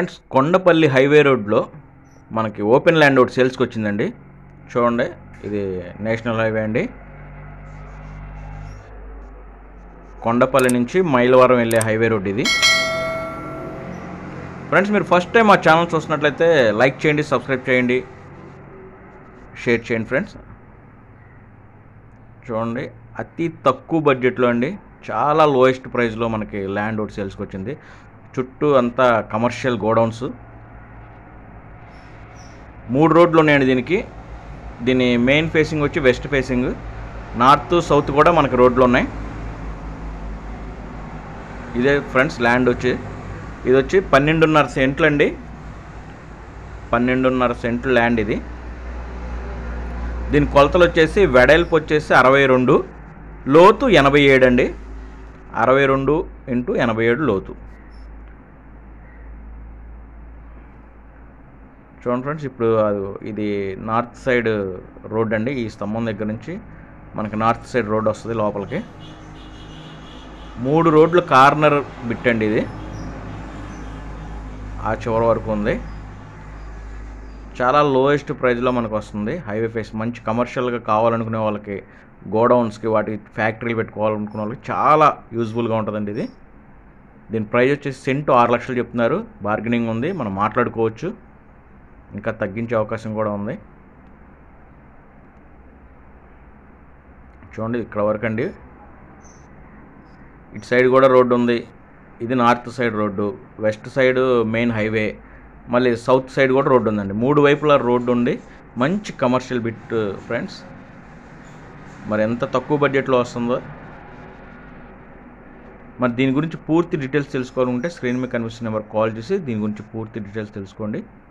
friends Kondapalli highway రోడ్లో మనకి open land ఒకటి సేల్స్కి వచ్చిందండి చూడండి ఇది నేషనల్ హైవే అండి కొండపల్లి నుంచి మైలవరం వెళ్ళే హైవే రోడ్ ఇది ఫ్రెండ్స్ మీరు ఫస్ట్ టైం మా ఛానల్ చూస్తున్నట్లయితే లైక్ చేయండి సబ్స్క్రైబ్ చేయండి షేర్ చేయండి ఫ్రెండ్స్ చూడండి అతి తక్కువ బడ్జెట్లో అండి చాలా లోయెస్ట్ ప్రైస్లో మనకి ల్యాండ్ ఒకటి సేల్స్కి వచ్చింది చుట్టూ అంతా కమర్షియల్ గోడౌన్స్ మూడు రోడ్లు ఉన్నాయండి దీనికి దీని మెయిన్ ఫేసింగ్ వచ్చి వెస్ట్ ఫేసింగ్ నార్త్ సౌత్ కూడా మనకి రోడ్లు ఉన్నాయి ఇదే ఫ్రెండ్స్ ల్యాండ్ వచ్చి ఇది వచ్చి పన్నెండున్నర సెంట్లు అండి పన్నెండున్నర సెంట్లు ల్యాండ్ ఇది దీని కొలతలు వచ్చేసి వెడల్పు వచ్చేసి అరవై రెండు లోతు ఎనభై ఏడు అండి అరవై రెండు ఇంటూ ఎనభై ఏడు లోతు చూడండి ఫ్రెండ్స్ ఇప్పుడు అది ఇది నార్త్ సైడ్ రోడ్ అండి ఈ స్తంభం దగ్గర నుంచి మనకి నార్త్ సైడ్ రోడ్ వస్తుంది లోపలికి మూడు రోడ్లు కార్నర్ బిట్ అండి ఇది ఆ చివరి వరకు ఉంది చాలా లోయెస్ట్ ప్రైస్లో మనకు వస్తుంది హైవే ఫేస్ మంచి కమర్షియల్గా కావాలనుకునే వాళ్ళకి గోడౌన్స్కి వాటి ఫ్యాక్టరీలు పెట్టుకోవాలనుకునే వాళ్ళకి చాలా యూజ్ఫుల్గా ఉంటుందండి ఇది దీని ప్రైస్ వచ్చేసి సెంటు ఆరు లక్షలు చెప్తున్నారు బార్గెనింగ్ ఉంది మనం మాట్లాడుకోవచ్చు ఇంకా తగ్గించే అవకాశం కూడా ఉంది చూడండి ఇక్కడ వరకు అండి ఇటు సైడ్ కూడా రోడ్డు ఉంది ఇది north side road west side main highway మళ్ళీ సౌత్ సైడ్ కూడా రోడ్డు ఉందండి మూడు వైపులా రోడ్డు ఉండి మంచి కమర్షియల్ బిట్ ఫ్రెండ్స్ మరి ఎంత తక్కువ బడ్జెట్లో వస్తుందో మరి దీని గురించి పూర్తి డీటెయిల్స్ తెలుసుకోవాలంటే స్క్రీన్ మీద కనిపిస్తున్న నెంబర్ కాల్ చేసి దీని గురించి పూర్తి డీటెయిల్స్ తెలుసుకోండి